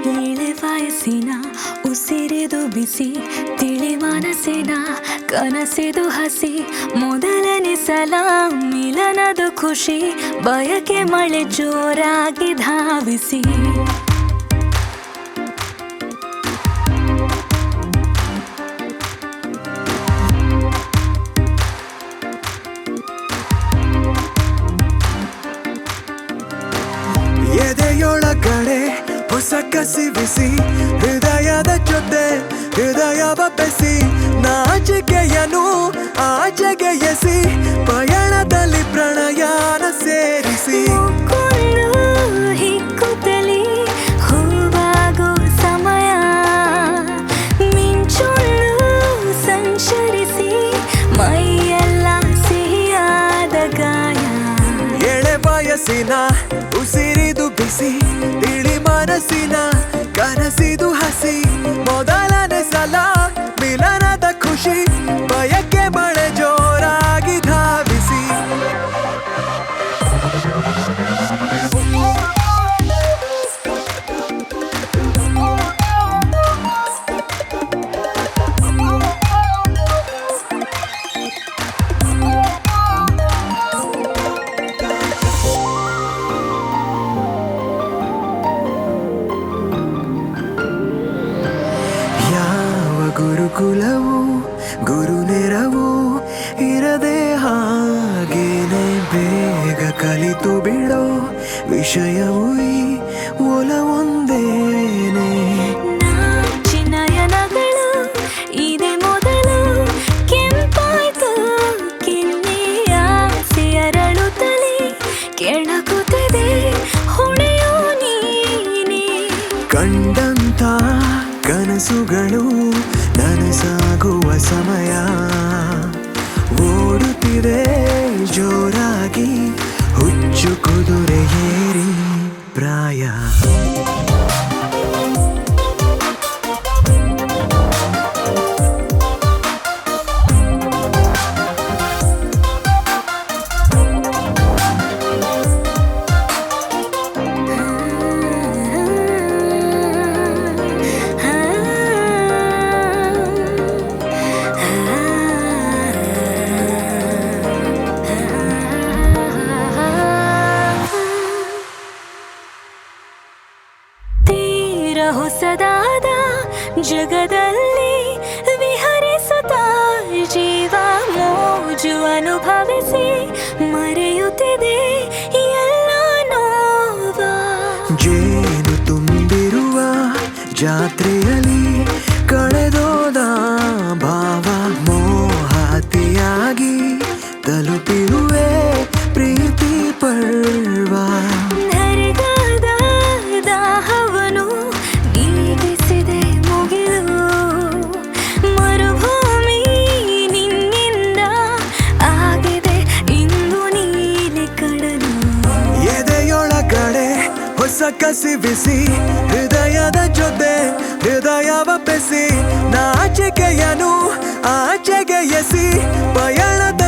ಎಳೆ ವಯಸ್ಸಿನ ಉಸಿರಿದು ಬಿಸಿ ತಿಳಿ ಮನಸ್ಸಿನ ಕನಸಿದು ಹಸಿ ಮೊದಲನೇ ಸಲ ಮಿಲನದು ಖುಷಿ ಬಯಕೆ ಮಳೆ ಜೋರಾಗಿ ಧಾವಿಸಿ ಎದೆಯೊಳಗಡೆ ಹೊಸ ಕಸಿ ಬಿಸಿ ಹೃದಯದ ಜೊತೆ ಹೃದಯವ ಬೆಸಿ ನಾಚಿಕೆಯನು ಆಚೆಗೆ ಎಸಿ ಪಯಣದಲ್ಲಿ ಪ್ರಣಯಾನ ಸೇರಿಸಿ ಮುಕ್ಕೊಂಡು ಹಿಕ್ಕುತ್ತಲಿ ಹೂವಾಗೋ ಸಮಯ ಮಿಂಚೊಳ್ಳು ಸಂಚರಿಸಿ ಮೈಯೆಲ್ಲ ಸಿಹಿಯಾದ ಗಾಯ ಎಳೆ ವಯಸ್ಸಿನ ಉಸಿರಿದು ಬಿಸಿ ತಿಳಿ ಮನಸ್ಸಿನ ಕನಸಿದು ಹಸಿ ಮೊದಲನೇ ಸಲ ಮಿಲನದ ಖುಷಿ ಬಯಕೆ ಮಳೆ ಜೋರಾಗಿ ಧಾವಿಸಿ ಯಾವ ಗುರುಕುಲವು ಗುರು ನೆರವು ಇರದೆ ಹಾಗೇನೆ ಬೇಗ ಕಲಿತು ಬಿಡೋ ವಿಷಯವು ಈ ಒಲವೊಂದೇನೆ ನಾಚಿ ನಯನಗಳು ಇದೆ ಮೊದಲು ಕೆಂಪಾಯ್ತು ಕಿನ್ನೆಯ ಅರಳುತ್ತಲೇ ಕೆಳಗುತ್ತದೆ ಹೊಳೆಯೋ ನೀನೇ ಕಂಡಂತ ಕನಸುಗಳು ನನಸಾಗುವ ಸಮಯ ಓಡುತ್ತಿದೆ ಜೋರಾಗಿ ಹುಚ್ಚು ಕುದುರೆ ಏರಿ ಪ್ರಾಯ ತೀರ ಹೊಸದಾದ ಜಗದಲ್ಲಿ ವಿಹರಿಸುತ್ತ ಜೀವ ಮೋಜು ಅನುಭವಿಸಿ ಮರೆಯುತ್ತಿದೆ ಎಲ್ಲ ನೋವ ಜೇನು ತುಂಬಿರುವ ಜಾತ್ರೆಯಲ್ಲಿ ಕಳೆದೋದ ಭಾವ ಮೋಹಾತಿಯಾಗಿ ತಲುಪಿರುವೆ ಪ್ರೀತಿ ಪರ್ವ ನರಗಾದ ದಾಹವನು ನೀಗಿಸಿದೆ ಮುಗಿಲು ಮರುಭೂಮಿ ನಿನ್ನಿಂದ ಆಗಿದೆ ಇಂದು ನೀಲಿ ಕಡಲು ಎದೆಯೊಳಗಡೆ ಹೊಸ ಕಸಿ ಬಿಸಿ ಹೃದಯದ ಜೊತೆ ಹೃದಯವ ಬೆಸಿ ನಾಚಿಕೆಯನು ಆಚೆಗೆ ಎಸಿ ಪಯಣದ